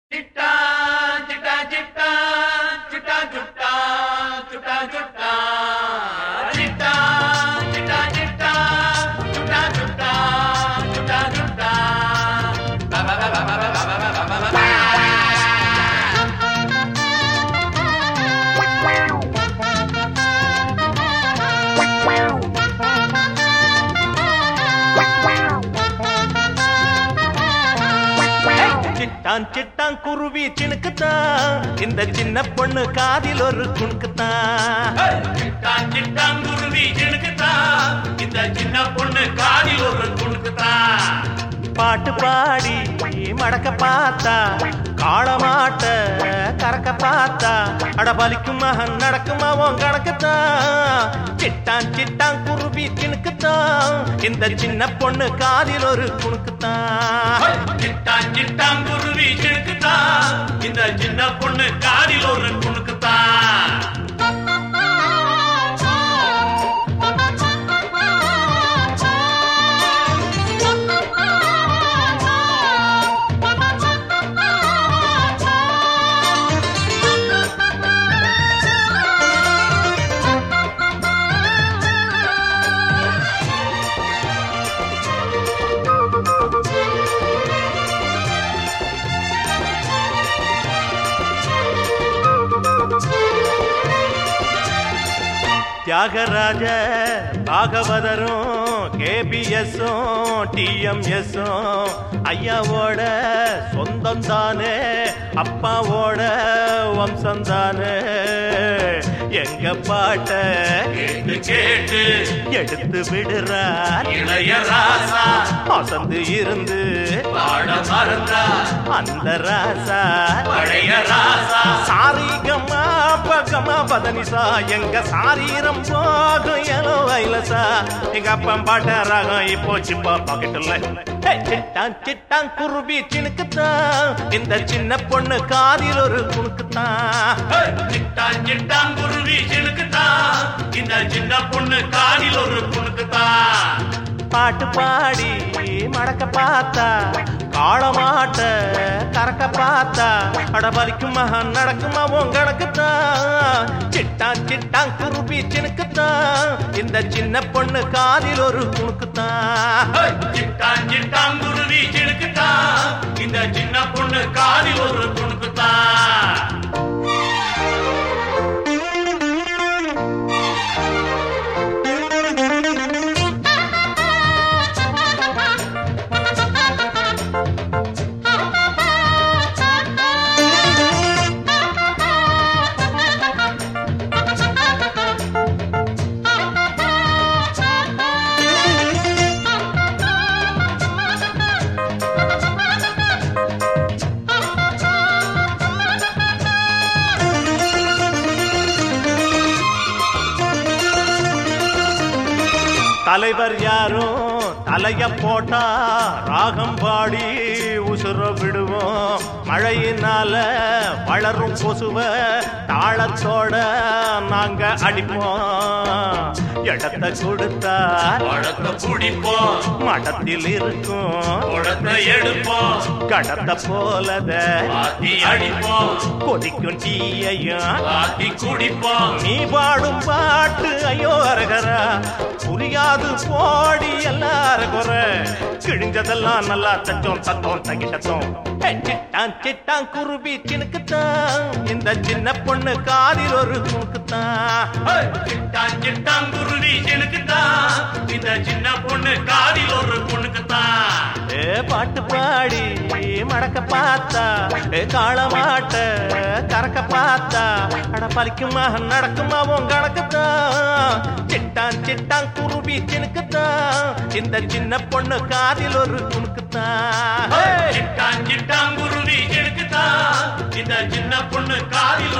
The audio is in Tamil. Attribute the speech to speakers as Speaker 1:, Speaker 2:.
Speaker 1: చిట్టా చిట్టా చిట్టా చిట్టా చుట్టా చుట్టా చుట్టా చిట్టా చిట్టా చిట్టా చుట్టా చుట్టా చుట్టా చుట్టా
Speaker 2: சிட்டான் சிட்டான் குருவி சினுக்குத்தான் இந்த சின்ன பொண்ணு காதில் ஒரு குணுக்குத்தான்
Speaker 1: చిట్టా చిట్టా గురువి చినుకుతా ఇంత చిన్న పొண்ணு కాదిல் ஒரு குணுக்குతా
Speaker 2: பாட்டு பாடி மடக்க பார்த்தா காளமாட்ட கறக்க பார்த்தா அடபலிக்கும் மகன் நடக்குமா உன் கணக்குத்தான் சிட்டான் சிட்டான் குருவி சினுக்குத்தான் இந்த சின்ன பொண்ணு காதில் ஒரு குணுக்குத்தான்
Speaker 1: చిట్టా చిట్టా గురువి చినుకుతా ఇంత చిన్న పొண்ணு కాదిல் ஒரு குணுக்குతా
Speaker 2: தியாகராஜ பாகவதரும் கேபிஎஸும் டிஎம்எஸும் ஐயாவோட சொந்தம் தானே அப்பாவோட வம்சம் தானே எங்க பாட்ட
Speaker 1: கேட்டு கேட்டு
Speaker 2: எடுத்து விடுறார்
Speaker 1: இளைய ராசா
Speaker 2: அசந்து இருந்து
Speaker 1: பாட மறந்தா
Speaker 2: அந்த ராசா
Speaker 1: பழைய ராசா
Speaker 2: சாரிகமா பகமா பதனிசா எங்க சாரீரம் போகும் எலோ வைலசா எங்க அப்பன் பாட்ட ராகம் இப்போ சிப்பா பாக்கெட்டுல சிட்டான் சிட்டான் குருவி சினுக்குத்தான் இந்த சின்ன பொண்ணு காதில் ஒரு குணுக்குத்தான்
Speaker 1: சிட்டா சிட்டா குருவி சினுக்குதா இந்த சின்ன பொண்ணு காதில் ஒரு குணுக்குதா
Speaker 2: பாட்டு பாடி மடக்க பார்த்தா காளமாட்ட கறக்க பார்த்தா அடபலிக்கும் மகன் நடக்குமா உன் கணக்குத்தான் சிட்டான் சிட்டான் குருவி சினுக்குத்தான் இந்த சின்ன பொண்ணு காதில் ஒரு குணுக்குத்தான்
Speaker 1: சிட்டா சிட்டா குருவி சினுக்குதா இந்த சின்ன பொண்ணு காதில் ஒரு குணுக்குதா
Speaker 2: தலைவர் யாரும் தலைய போட்டா ராகம் பாடி உசுர விடுவோம் மழையினால வளரும் கொசுவ தாளத்தோட நாங்க அடிப்போம் இடத்த கொடுத்தா
Speaker 1: பழத்தை குடிப்போம்
Speaker 2: மடத்தில் இருக்கும்
Speaker 1: குடத்தை எடுப்போம்
Speaker 2: கடத்த போலத
Speaker 1: ஆத்தி அடிப்போம்
Speaker 2: கொதிக்கும் டீயையும்
Speaker 1: ஆத்தி குடிப்போம்
Speaker 2: நீ பாடும் பாட்டு ஐயோ அரகரா புரியாது போடி எல்லாரும் குறை கிழிஞ்சதெல்லாம் நல்லா தச்சோம் தத்தோம் தகிட்டத்தோம் சிட்டான் சிட்டான் குருவி சினுக்குத்தான் இந்த சின்ன பொண்ணு காதில் ஒரு குணுக்குத்தான்
Speaker 1: சிட்டா சிட்டா குருவி சினுக்குதா இந்த சின்ன பொண்ணு காதில் ஒரு பொண்ணுக்குதா
Speaker 2: ஏ பாட்டு பாடி மடக்க பார்த்தா ஏ காளமாட்ட கறக்க பார்த்தா அட பலிக்குமா நடக்குமா உன் கணக்குத்தான் சிட்டான் சிட்டான் குருவி சினுக்குத்தான் இந்த சின்ன பொண்ணு காதில் ஒரு குணுக்குத்தான்
Speaker 1: சிட்டா சிட்டா குருவி சினுக்குதா இந்த சின்ன பொண்ணு காதில்